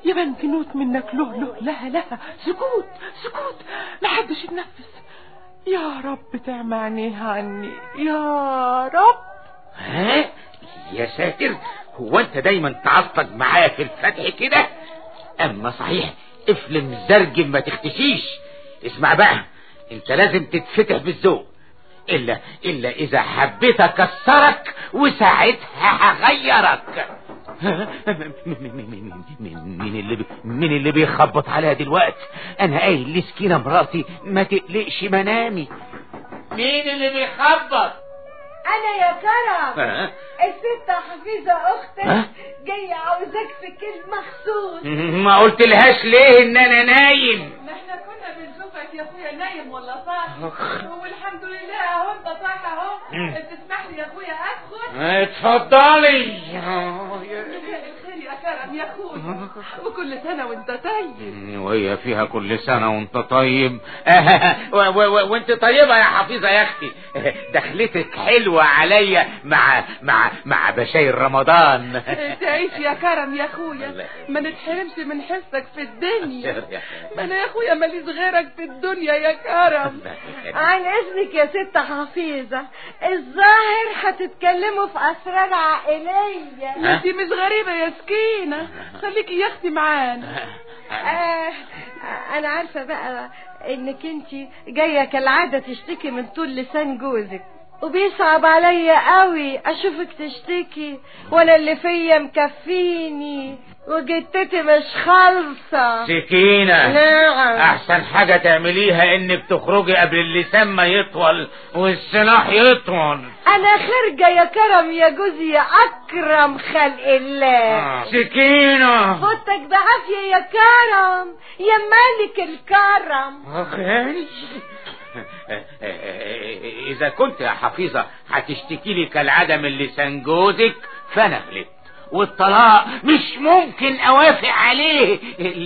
يا بنتي نوت منك له له لها لها سكوت سكوت محدش يتنفس يا رب تعمى عينيها عني يا رب ها يا ساتر هو انت دايما تعصب معايا في الفتح كده اما صحيح افلم زرجم ما تختشيش اسمع بقى انت لازم تتفتح بالذوق الا الا اذا حبيت اكسرك وساعتها هغيرك مين اللي بي مين اللي بيخبط عليها دلوقتي انا قايل لسكينه مراتي ما تقلقش منامي مين اللي بيخبط انا يا كرم ها؟ الست حفيظة ها؟ اختك جاية عاوزاك في كلمة مخصوص ما قلت لهاش ليه ان انا نايم ما احنا كنا بنشوفك يا اخويا نايم ولا صاحي والحمد لله اهو انت صاحي اهو تسمح لي يا اخويا ادخل اتفضلي الخير يا كرم يا اخويا وكل سنه وانت طيب وهي فيها كل سنة وانت طيب و- و- و- وانت طيبة يا حفيظة يا اختي دخلتك حلوة عليا مع مع مع بشاير رمضان تعيش يا كرم يا اخويا ما نتحرمش من حسك في الدنيا ما انا يا اخويا ماليش غيرك في الدنيا يا كرم عن اذنك يا ست حفيظة الظاهر هتتكلموا في اسرار عائلية انت مش غريبة يا سكينة خليكي يا اختي معانا آه انا عارفة بقى انك انت جاية كالعادة تشتكي من طول لسان جوزك وبيصعب عليا قوي اشوفك تشتكي وانا اللي فيا مكفيني وجتتي مش خالصة سكينة نعم احسن حاجة تعمليها انك تخرجي قبل اللسان ما يطول والسلاح يطول انا خارجة يا كرم يا جوزي يا اكرم خلق الله سكينة فوتك بعافية يا كرم يا ملك الكرم أخي إذا كنت يا حفيظة هتشتكي لي كالعادة من لسان جوزك فأنا غلبت والطلاق مش ممكن أوافق عليه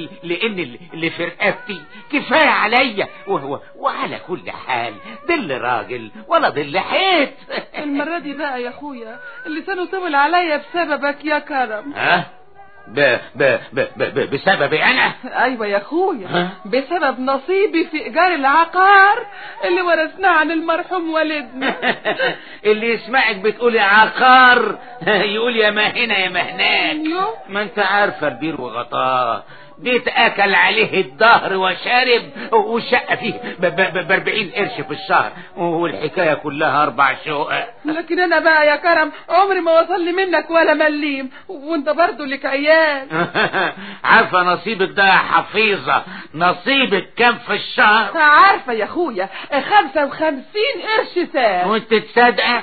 لأن اللي في رقبتي كفاية عليا وهو وعلى كل حال ظل راجل ولا ظل حيط المرة دي بقى يا اخويا اللسان طول عليا بسببك يا كرم ها ب ب ب ب ب بسببي أنا ايوه يا اخويا ها؟ بسبب نصيبي في ايجار العقار اللي ورثناه عن المرحوم والدنا اللي يسمعك بتقولي عقار يقول يا ما هنا يا ما هناك يو. ما انت عارفه البير وغطاه بيت اكل عليه الظهر وشرب والشقه فيه ب ب- ب 40 قرش في الشهر والحكايه كلها اربع شقق لكن انا بقى يا كرم عمري ما وصل لي منك ولا مليم وانت برضو لك عيال عارفه نصيبك ده يا حفيظه نصيبك كام في الشهر عارفة يا اخويا خمسة وخمسين قرش ساعة وانت تصدق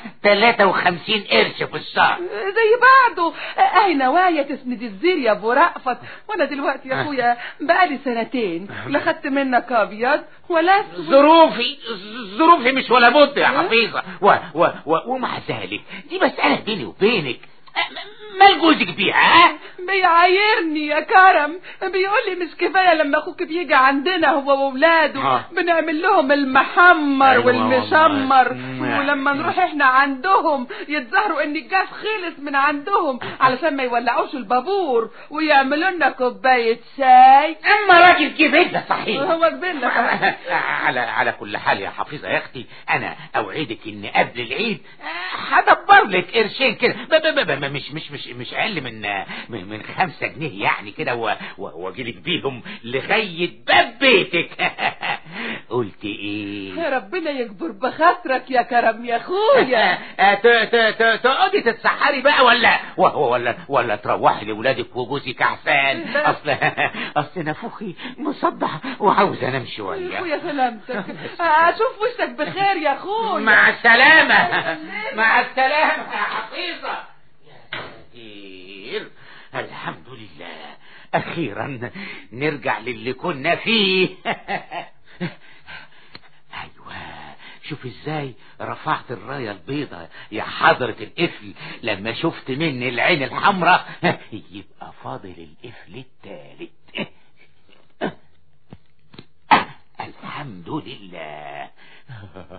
53 قرش في الشهر زي بعضه اهي نوايا تسند الزير يا ابو رأفت وانا دلوقتي يا اخويا بقالي سنتين لا خدت منك ابيض ولا اسود ظروفي ظروفي مش ولا بد يا حفيظة و و و ومع ذلك دي مسألة بيني وبينك أ- مال جوزك بيها ها؟ بيعايرني يا كرم بيقول لي مش كفايه لما اخوك بيجي عندنا هو واولاده آه. بنعمل لهم المحمر أيوة والمشمر والله. ولما نروح احنا عندهم يتظاهروا ان الجاز خلص من عندهم علشان ما يولعوش البابور ويعملوا لنا كوبايه شاي اما راجل كبير صحيح هو كبرنا على على كل حال يا حفيظة يا اختي انا اوعدك ان قبل العيد آه، هدبر لك قرشين كده ب- ب- ب- ب- مش مش مش مش اقل من من, من خمسة جنيه يعني كده و- و- واجيلك بيهم لغاية باب بيتك قلت ايه يا ربنا يكبر بخاطرك يا كرم يا اخويا آه، ت- ت- ت- تقعدي تتسحري بقى ولا ولا ولا, ولا تروحي لاولادك وجوزك احسن اصل اصل نفوخي مصدع وعاوز انام يا شويه اخويا سلامتك اشوف وشك بخير يا اخويا مع السلامة مع السلامة يا حفيظة يا ساتير الحمد لله أخيرا نرجع للي كنا فيه أيوة شوف ازاي رفعت الراية البيضة يا حضرة القفل لما شفت مني العين الحمراء يبقى فاضل القفل التالت الحمد لله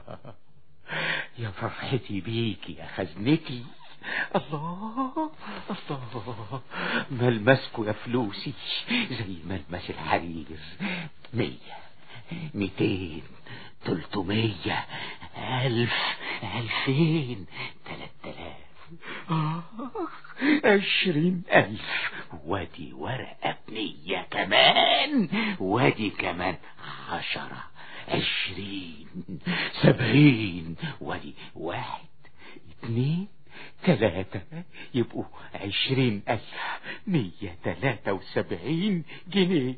يا فرحتي بيك يا خزنتي الله الله ملمسكوا يا فلوسي زي ملمس الحرير مية ميتين تلتمية ألف ألفين تلات آلاف آخ، عشرين ألف وادي ورقة بنية كمان وادي كمان عشرة عشرين سبعين وادي واحد اتنين تلاتة يبقوا عشرين ألف مية تلاتة وسبعين جنيه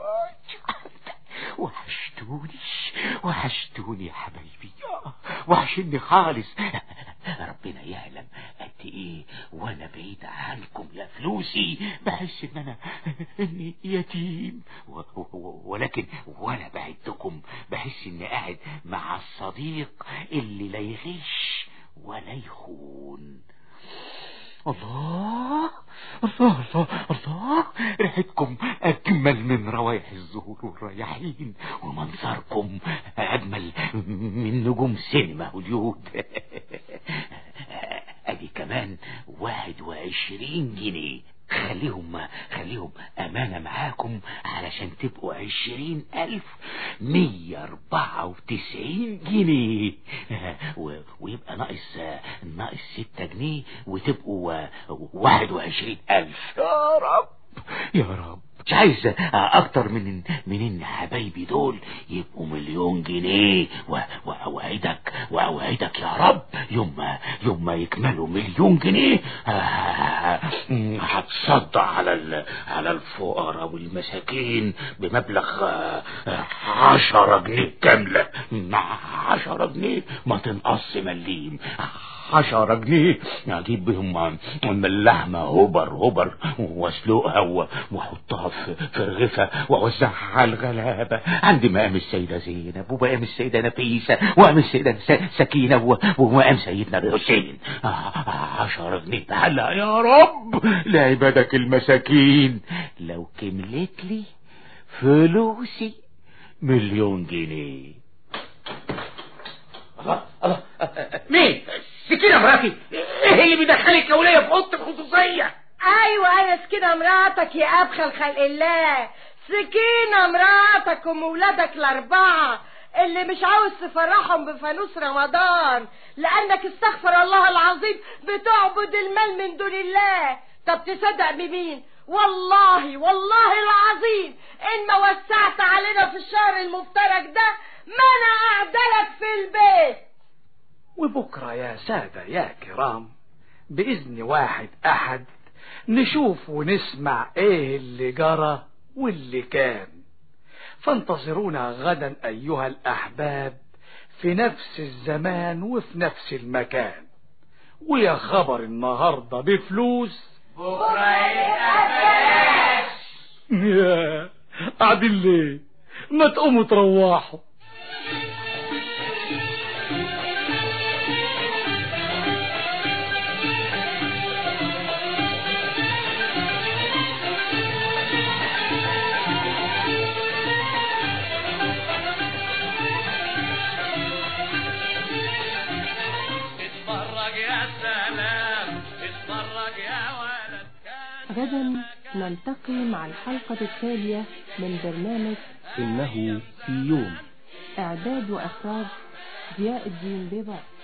وحشتوني وحشتوني يا حبايبي وحشني خالص ربنا يعلم قد ايه وانا بعيد عنكم يا فلوسي بحس ان انا اني يتيم و- و- ولكن وانا بعدكم بحس اني قاعد مع الصديق اللي لا يغش ولا يخون الله الله الله الله ريحتكم أجمل من روايح الزهور والرياحين ومنظركم أجمل من نجوم سينما هوليود أدي كمان واحد وعشرين جنيه خليهم خليهم أمانة معاكم علشان تبقوا عشرين ألف مية أربعة وتسعين جنيه و- ويبقى ناقص ناقص ستة جنيه وتبقوا واحد وعشرين ألف يا رب يا رب مش عايز اكتر من من ان حبايبي دول يبقوا مليون جنيه و- واوعدك واوعدك يا رب يوم ما يوم ما يكملوا مليون جنيه آه، هتصدع على ال- على الفقراء والمساكين بمبلغ آه، آه، عشرة جنيه كاملة مع عشرة جنيه ما تنقص مليم عشرة جنيه اجيب بهم من اللحمة هبر هبر واسلقها و- واحطها في في رغفة واوزعها على الغلابة عند مقام السيدة زينب ومقام السيدة نفيسة ومقام السيدة س- سكينة و- ومقام سيدنا الحسين آه، عشرة جنيه تعالى يا رب لعبادك المساكين لو كملت لي فلوسي مليون جنيه الله الله مين سكينة مراتي ايه اللي بيدخلك يا ولية في اوضتي الخصوصية ايوه انا سكينة مراتك يا ابخل خلق الله سكينة مراتك ام ولادك الاربعة اللي مش عاوز تفرحهم بفانوس رمضان لانك استغفر الله العظيم بتعبد المال من دون الله طب تصدق بمين والله والله العظيم ان ما وسعت علينا في الشهر المفترج ده ما انا قاعدلك في البيت وبكرة يا سادة يا كرام بإذن واحد أحد نشوف ونسمع إيه اللي جرى واللي كان فانتظرونا غدا أيها الأحباب في نفس الزمان وفي نفس المكان ويا خبر النهاردة بفلوس يا قاعدين ليه ما تقوموا تروحوا اتفرج يا سلام اتفرج يا ولد كان غدا نلتقي مع الحلقة التالية من برنامج إنه في يوم إعداد وإخراج ضياء الدين بيضاء